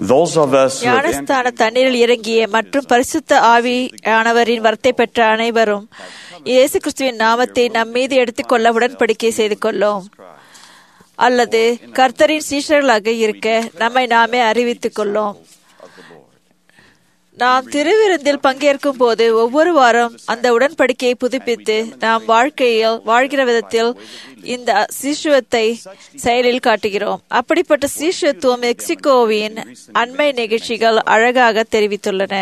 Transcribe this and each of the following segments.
Those of us who have entered ஞானஸ்தான தண்ணீரில் இறங்கிய மற்றும் பரிசுத்த ஆவியானவரின் வரத்தை பெற்ற அனைவரும் இயேசு கிறிஸ்துவின் நாமத்தை நம் மீது எடுத்துக்கொள்ள உடன்படிக்கை செய்து கொள்ளோம் அல்லது கர்த்தரின் சீஷர்களாக இருக்க நம்மை நாமே அறிவித்துக் கொள்ளோம் நாம் திருவிருந்தில் பங்கேற்கும் போது ஒவ்வொரு வாரம் அந்த உடன்படிக்கையை புதுப்பித்து நாம் வாழ்க்கையில் வாழ்கிற விதத்தில் இந்த சீஷுவத்தை செயலில் காட்டுகிறோம் அப்படிப்பட்ட சீஷத்துவம் மெக்சிகோவின் அண்மை நிகழ்ச்சிகள் அழகாக தெரிவித்துள்ளன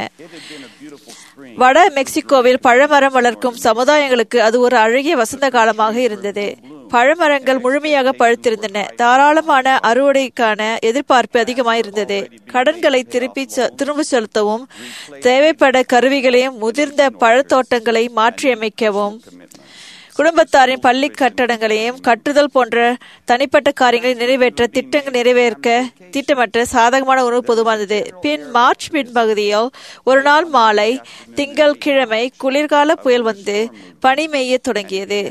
வட மெக்சிகோவில் பழமரம் வளர்க்கும் சமுதாயங்களுக்கு அது ஒரு அழகிய வசந்த காலமாக இருந்தது பழமரங்கள் முழுமையாக பழுத்திருந்தன தாராளமான அறுவடைக்கான எதிர்பார்ப்பு அதிகமாயிருந்தது கடன்களை திருப்பி செ- திரும்ப செலுத்தவும் தேவைப்பட கருவிகளையும் முதிர்ந்த பழத்தோட்டங்களை மாற்றியமைக்கவும் குடும்பத்தாரின் பள்ளி கட்டடங்களையும் கட்டுதல் போன்ற தனிப்பட்ட காரியங்களை நிறைவேற்ற திட்டங்கள் நிறைவேற்க திட்டமற்ற சாதகமான உணவு பொதுவானது பின் மார்ச் பின்பகுதியில் ஒரு நாள் மாலை திங்கள் கிழமை குளிர்கால புயல் வந்து பனி மேய தொடங்கியது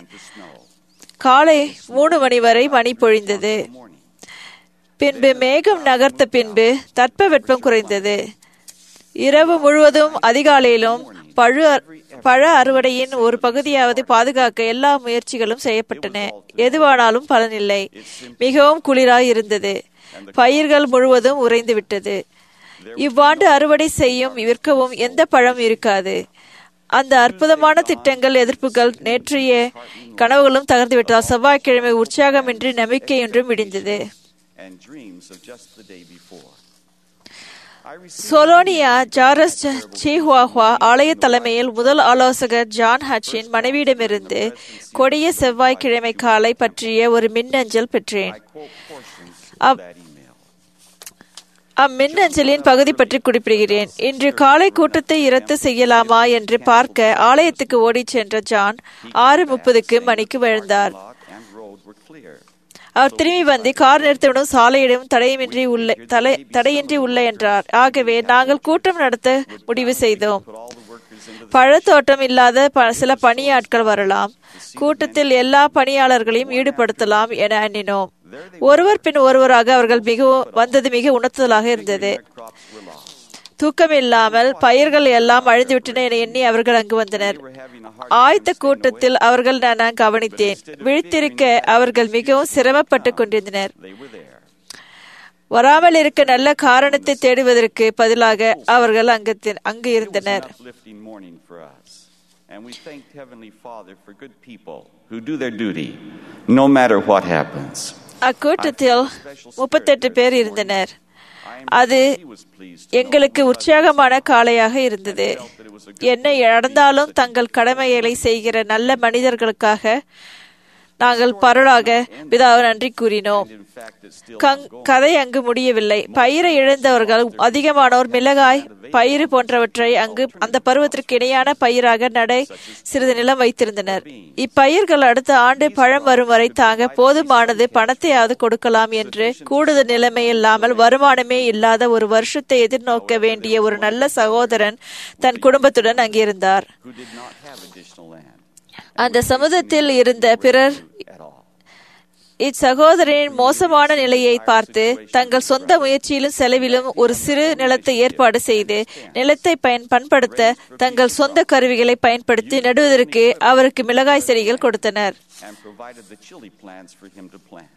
காலை மூணு மணி வரை மணி பொழிந்தது பின்பு மேகம் நகர்த்த பின்பு தட்பவெப்பம் குறைந்தது இரவு முழுவதும் அதிகாலையிலும் பழு பழ அறுவடையின் ஒரு பகுதியாவது பாதுகாக்க எல்லா முயற்சிகளும் செய்யப்பட்டன எதுவானாலும் பலனில்லை மிகவும் குளிராய் இருந்தது பயிர்கள் முழுவதும் உறைந்து விட்டது இவ்வாண்டு அறுவடை செய்யும் விற்கவும் எந்த பழம் இருக்காது அந்த அற்புதமான திட்டங்கள் எதிர்ப்புகள் நேற்றைய கனவுகளும் தகர்ந்துவிட்டதால் செவ்வாய்க்கிழமை உற்சாகமின்றி நம்பிக்கையொன்றும் விடிந்தது and dreams of just the day before. I received Solonia Juarez ஜ- சிஹுவாஹுவா ஆலய தலைமையில் முதல் ஆலோசகர் ஜான் ஹட்சின் மனைவியிடமிருந்து கொடிய செவ்வாய்க்கிழமை காலை பற்றிய ஒரு மின்னஞ்சல் பெற்றேன் quote portions up- of that email. அம்மின்னஞ்சலின் பகுதி பற்றி குறிப்பிடுகிறேன் இன்று காலை கூட்டத்தை இரத்து செய்யலாமா என்று பார்க்க ஆலயத்துக்கு ஓடிச் சென்ற ஜான் ஆறு முப்பதுக்கு மணிக்கு விழுந்தார் Lot and road were clear. அவர் திரும்பி வந்து கார் நிறுத்தவிடும் சாலையிடம் தடையின்றி உள்ள தலை தடையின்றி உள்ள என்றார் ஆகவே நாங்கள் கூட்டம் நடத்த முடிவு செய்தோம் Put all the workers into the பழத்தோட்டம் இல்லாத ப- சில பணியாட்கள் வரலாம் கூட்டத்தில் எல்லா பணியாளர்களையும் ஈடுபடுத்தலாம் என எண்ணினோம் ஒருவர் பின் ஒருவராக அவர்கள் மிகவும் வந்தது மிக உணர்த்துதலாக இருந்தது crops were lost. தூக்கம் இல்லாமல் பயிர்கள் எல்லாம் அழிந்துவிட்டன என எண்ணி அவர்கள் அங்கு வந்தனர் They were having a hard ஆயத்த கூட்டத்தில் அவர்கள் நான் நான் கவனித்தேன் விழித்திருக்க அவர்கள் மிகவும் சிரமப்பட்டு கொண்டிருந்தனர் They were there. வராமல் இருக்க நல்ல காரணத்தை தேடுவதற்கு பதிலாக அவர்கள் அங்கு தி- அங்கு இருந்தனர் It was an uplifting morning for us. And we thanked Heavenly Father for good people who do their duty, no matter what happens. அக்கூட்டத்தில் முப்பத்தெட்டு பேர் இருந்தனர் I am அது sure he was pleased to know எங்களுக்கு உற்சாகமான காலையாக இருந்தது that it was a என்ன நடந்தாலும் தங்கள் கடமைகளை செய்கிற நல்ல மனிதர்களுக்காக நாங்கள் பரலாக பிதாவை நன்றி கூறினோம் in fact it's still கங்- கதை அங்கு முடியவில்லை பயிரை இழந்தவர்கள் அதிகமானோர் மிளகாய் பயிறு போன்றவற்றை அங்கு அந்த பருவத்திற்கு இணையான பயிராக நடை சிறிது நிலம் வைத்திருந்தனர் இப்பயிர்கள் அடுத்த ஆண்டு பழம் வரும் வரை தாங்க போதுமானது பணத்தையாவது கொடுக்கலாம் என்று கூடுதல் நிலைமை இல்லாமல் வருமானமே இல்லாத ஒரு வருஷத்தை எதிர்நோக்க வேண்டிய ஒரு நல்ல சகோதரன் தன் குடும்பத்துடன் அங்கிருந்தார் who did not have additional land அந்த சமுதத்தில் இருந்த பிறர் at all. இச்சகோதரனின் மோசமான நிலையை பார்த்து தங்கள் சொந்த முயற்சியிலும் செலவிலும் ஒரு சிறு நிலத்தை ஏற்பாடு செய்து நிலத்தை பயன் பண்படுத்த தங்கள் சொந்த கருவிகளை பயன்படுத்தி நடுவதற்கு அவருக்கு மிளகாய் செடிகள் கொடுத்தனர் and provided the chili plants for him to plant.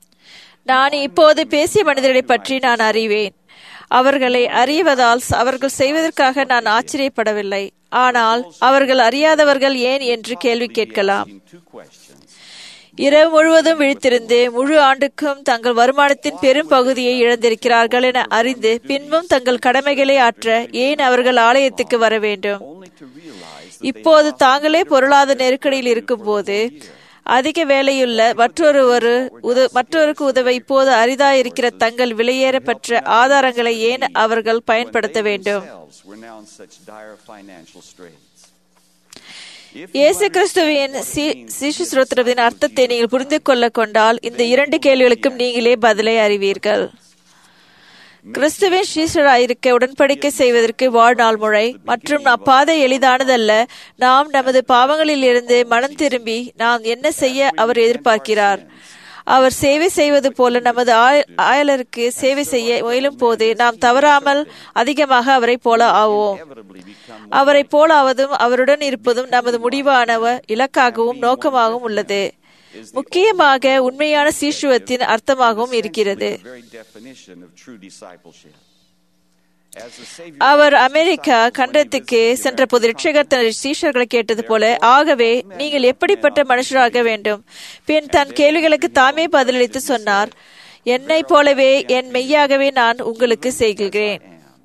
நான் இப்போது பேசிய மனிதர்களை பற்றி நான் அறிவேன் அவர்களை அறிவதால் அவர்கள் செய்வதற்காக நான் ஆச்சரியப்படவில்லை ஆனால் அவர்கள் அறியாதவர்கள் ஏன் என்று கேள்வி கேட்கலாம் Asking Two questions. இரவு முழுவதும் விழித்திருந்து முழு ஆண்டுக்கும் தங்கள் வருமானத்தின் பெரும் பகுதியை இழந்திருக்கிறார்கள் என அறிந்து பின்பும் தங்கள் கடமைகளை ஆற்ற ஏன் அவர்கள் ஆலயத்துக்கு வர வேண்டும் Only to realize இப்போது தாங்களே பொருளாதார நெருக்கடியில் இருக்கும்போது அதிக வேலையுள்ள மற்றொருவர் உத மற்றொருக்கு உதவ இப்போது அரிதாயிருக்கிற தங்கள் விலையேறப்பெற்ற ஆதாரங்களை ஏன் அவர்கள் பயன்படுத்த வேண்டும் themselves were now in such dire financial straits. If you இயேசு கிறிஸ்துவின் சி- சீஷ சுரோத்திரத்தின் அர்த்தத்தை நீங்கள் புரிந்து கொள்ள கொண்டால் இந்த இரண்டு கேள்விகளுக்கும் நீங்களே பதிலை அறிவீர்கள் கிறிஸ்துவின் சீஷராயிருக்க உடன்படிக்கை செய்வதற்கு வாழ்நாள் முறை மற்றும் அப்பாதை எளிதானதல்ல நாம் நமது பாவங்களில் இருந்து மனம் திரும்பி நாம் என்ன செய்ய அவர் எதிர்பார்க்கிறார் அவர் சேவை செய்வது போல நமது ஆய- அயலருக்கு சேவை செய்ய முயலும் போது நாம் தவறாமல் அதிகமாக அவரை போல ஆவோம் inevitably become அவரை போலாவதும் அவருடன் இருப்பதும் நமது முடிவான இலக்காகவும் நோக்கமாகவும் உள்ளது முக்கியமாக உண்மையான சீஷுவத்தின் அர்த்தமாகவும் இருக்கிறது the very definition of true discipleship. As the Savior அவர் அமெரிக்கா கண்டத்துக்கு சென்ற போது ரட்சகர் தனது சீஷர்களை கேட்டது போல ஆகவே நீங்கள் எப்படிப்பட்ட மனுஷராக வேண்டும் பின் தன் கேள்விகளுக்கு தாமே பதிலளித்து சொன்னார் என்னைப் போலவே என் மெய்யாகவே நான் உங்களுக்கு செய்கிறேன்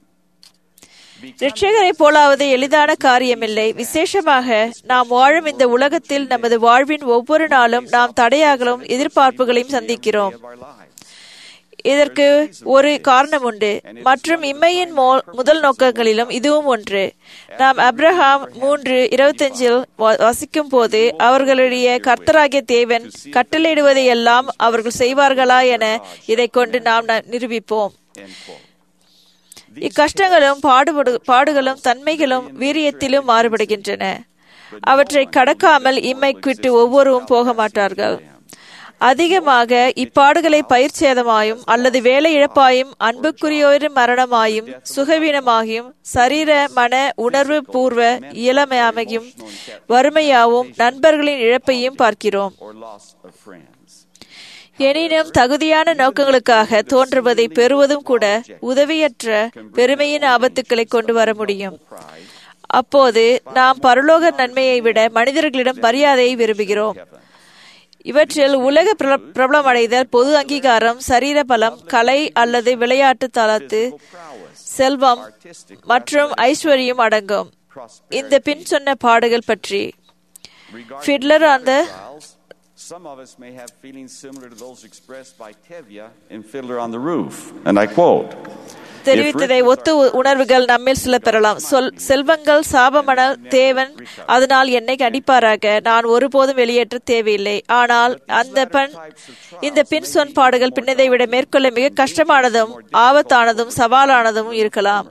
ரட்சகரை போலாவது எளிதான காரியமில்லை விசேஷமாக நாம் வாழும் இந்த உலகத்தில் நமது வாழ்வின் ஒவ்வொரு நாளும் நாம் தடையாகலும் எதிர்பார்ப்புகளையும் சந்திக்கிறோம் of our lives. இதற்கு ஒரு காரணம் உண்டு மற்றும் இம்மையின் மோ- முதல் நோக்கங்களிலும் இதுவும் ஒன்று நாம் அப்ரஹாம் மூன்று இருபத்தஞ்சில் வா- வசிக்கும் போது அவர்களுடைய கர்த்தராகிய தேவன் கட்டளையிடுவதை எல்லாம் அவர்கள் செய்வார்களா என இதை கொண்டு நாம் ந- நிரூபிப்போம் End quote. இக்கஷ்டங்களும் பாடுபடு பாடுகளும் தன்மைகளும் வீரியத்திலும் மாறுபடுகின்றன அவற்றை கடக்காமல் இம்மைக்கு விட்டு ஒவ்வொருவரும் போக மாட்டார்கள் அதிகமாக இப்பாடுகளை பயிர் சேதமாயும் அல்லது வேலை இழப்பாயும் அன்புக்குரியோரின் மரணமாயும் சுகவீனமாகியும் சரீர மன உணர்வு பூர்வ இயலமையாமையும் வறுமையாவும் நண்பர்களின் இழப்பையும் பார்க்கிறோம் Or loss of friends. எனினும் தகுதியான நோக்கங்களுக்காக தோன்றுவதை பெறுவதும் கூட உதவியற்ற பெருமையின் ஆபத்துக்களை கொண்டு வர முடியும் Pride. அப்போது நாம் பரலோக நன்மையை விட மனிதர்களிடம் மரியாதையை விரும்புகிறோம் இவற்றில் உலக பிரபல- பிரபலமடைதல் பொது அங்கீகாரம் சரீர பலம் கலை அல்லது விளையாட்டு தளத்து Prowess. செல்வம் மற்றும் ஐஸ்வர்யம் அடங்கும் இந்த பின் சொன்ன பாடுகள் பற்றி Regarding Fiddler on the trials, some of us may have feelings similar to those expressed by Tevye in Fiddler on the Roof. And I quote, தெரிவித்ததை ஒத்து உ- உணர்வுகள் நம்மில் சில பெறலாம் சொல் செல்வங்கள் சாபமணல் தேவன் அதனால் என்னை அடிப்பாராக நான் ஒருபோதும் வெளியேற்ற தேவையில்லை ஆனால் அந்த பெண் இந்த பின் சொன் பாடுகள் பின்னதை விட மேற்கொள்ள மிக கஷ்டமானதும் ஆபத்தானதும் சவாலானதும் இருக்கலாம்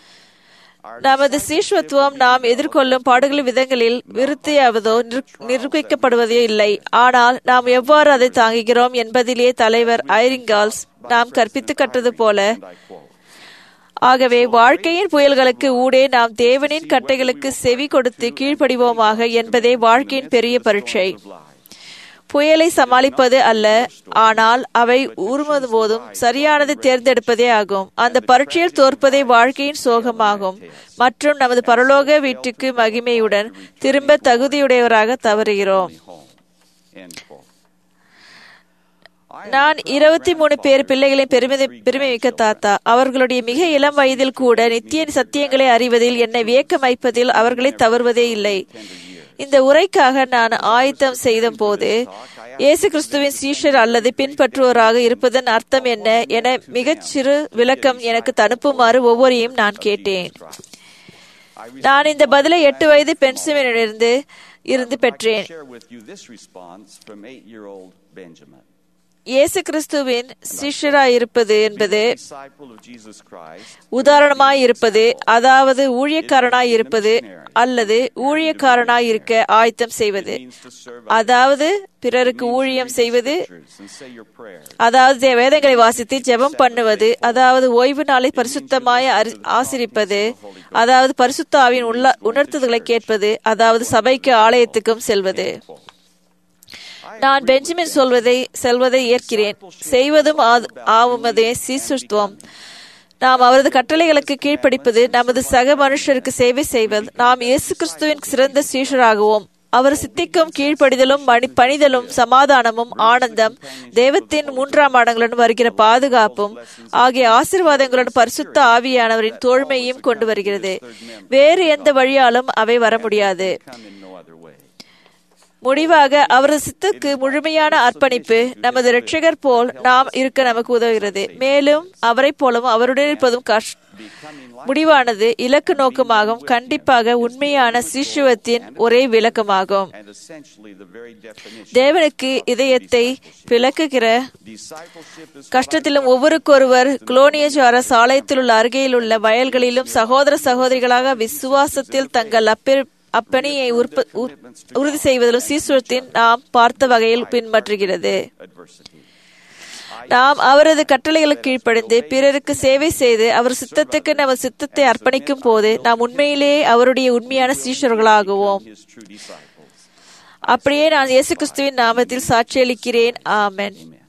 நமது சீஷ்வத்துவம் நாம் எதிர்கொள்ளும் பாடுகள் விதங்களில் விருத்தியாவதோ நிரு- நிரூபிக்கப்படுவதோ இல்லை ஆனால் நாம் எவ்வாறு அதை தாங்குகிறோம் என்பதிலே தலைவர் ஐரிங்கால்ஸ் நாம் கற்பித்து கற்றது போல and I quote, ஆகவே வாழ்க்கையின் புயல்களுக்கு ஊடே நாம் தேவனின் கட்டைகளுக்கு செவி கொடுத்து கீழ்ப்படிவோமாக என்பதே வாழ்க்கையின் பெரிய பரீட்சை புயலை சமாளிப்பது அல்ல ஆனால் அவை ஊறுவது போதும் சரியானதை தேர்ந்தெடுப்பதே ஆகும் அந்த பரீட்சையில் தோற்பதே வாழ்க்கையின் சோகமாகும் மற்றும் நமது பரலோக வீட்டுக்கு மகிமையுடன் திரும்ப தகுதியுடையவராக தவறுகிறோம் home. End quote. நான் இருபத்தி மூணு பேர் பிள்ளைகளின் பெருமை பெருமைமிக்க தாத்தா அவர்களுடைய மிக இளம் வயதில் கூட நித்திய சத்தியங்களை அறிவதில் என்னை வியக்க வைப்பதில் அவர்களை தவறுவதே இல்லை இந்த உரைக்காக நான் ஆயத்தம் செய்த போது இயேசு கிறிஸ்துவின் சீஷர் அல்லது பின்பற்றுவோராக இருப்பதன் அர்த்தம் என்ன என மிகச் சிறு விளக்கம் எனக்கு தனுப்புமாறு ஒவ்வொரையும் நான் கேட்டேன் நான் இந்த பதிலை எட்டு வயது பென்சிலிருந்து இருந்து பெற்றேன் Share with you this response from eight-year-old Benjamin. இயேசு கிறிஸ்துவின் சிஷ்யராயிருப்பது என்பது Disciple of Jesus Christ, உதாரணமாய் இருப்பது அதாவது ஊழியக்காரனாய் இருப்பது அல்லது ஊழியக்காரனாய் இருக்க ஆயத்தம் செய்வது means to serve அதாவது பிறருக்கு ஊழியம் செய்வது others and say your prayers. அதாவது வேதங்களை வாசித்து ஜெபம் பண்ணுவது அதாவது ஓய்வு நாளை பரிசுத்தமாய் அறி- ஆசிரிப்பது அதாவது பரிசுத்தாவின் உள்ள உணர்த்துதலை கேட்பது அதாவது சபைக்கு ஆலயத்துக்கும் செல்வது நான் பெஞ்சமின் சொல்வதை செல்வதை ஏற்கிறேன் செய்வதும் ஆது- ஆவுமதே சீசுத்துவம் நாம் அவரது கட்டளைகளுக்கு கீழ்ப்படிப்பது நமது சக மனுஷருக்கு சேவை செய்வது நாம் இயேசு கிறிஸ்துவின் சிறந்த சீஷராகவும் அவர் சித்திக்கும் கீழ்ப்படிதலும் மணி பணிதலும் சமாதானமும் ஆனந்தம் தெய்வத்தின் மூன்றாம் ஆடங்களுடன் வருகிற பாதுகாப்பும் ஆகிய ஆசீர்வாதங்களுடன் பரிசுத்த ஆவியானவரின் தோழ்மையும் கொண்டு வருகிறது வேறு எந்த வழியாலும் அவை வர முடியாது Come in no other way. முடிவாக அவரது சித்துக்கு முழுமையான அர்ப்பணிப்பு நமது இரட்சகர் போல் நாம் இருக்க நமக்கு உதவுகிறது மேலும் அவரைப் போலவும் அவருடன் இருப்பதும் கஷ் முடிவானது இலக்கு நோக்கமாகும் கண்டிப்பாக உண்மையான சிசுவத்தின் ஒரே விளக்கமாகும் And essentially the very definition. தேவனுக்கு இதயத்தை விளக்குகிற Discipleship is கஷ்டத்திலும் ஒவ்வொருக்கொருவர் குளோனியஜார சாலையில் உள்ள அருகையில் உள்ள வயல்களிலும் சகோதர சகோதரிகளாக விசுவாசத்தில் தங்கள் அப்பெ- அப்பணியை உற்ப- உ- உறுதி செய்வதிலும் சீசுவத்தின் நாம் பார்த்த வகையில் பின்பற்றுகிறது adversity. நாம் அவரது கட்டளைகளுக்கு கீழ்ப்படிந்து பிறருக்கு சேவை செய்து அவர் சித்தத்துக்கு நமது சித்தத்தை அர்ப்பணிக்கும் போது நாம் உண்மையிலேயே அவருடைய உண்மையான சீஷர்களாகுவோம் his true disciples. அப்படியே நான் இயேசு கிறிஸ்துவின் நாமத்தில் சாட்சியளிக்கிறேன் ஆமென் Amen.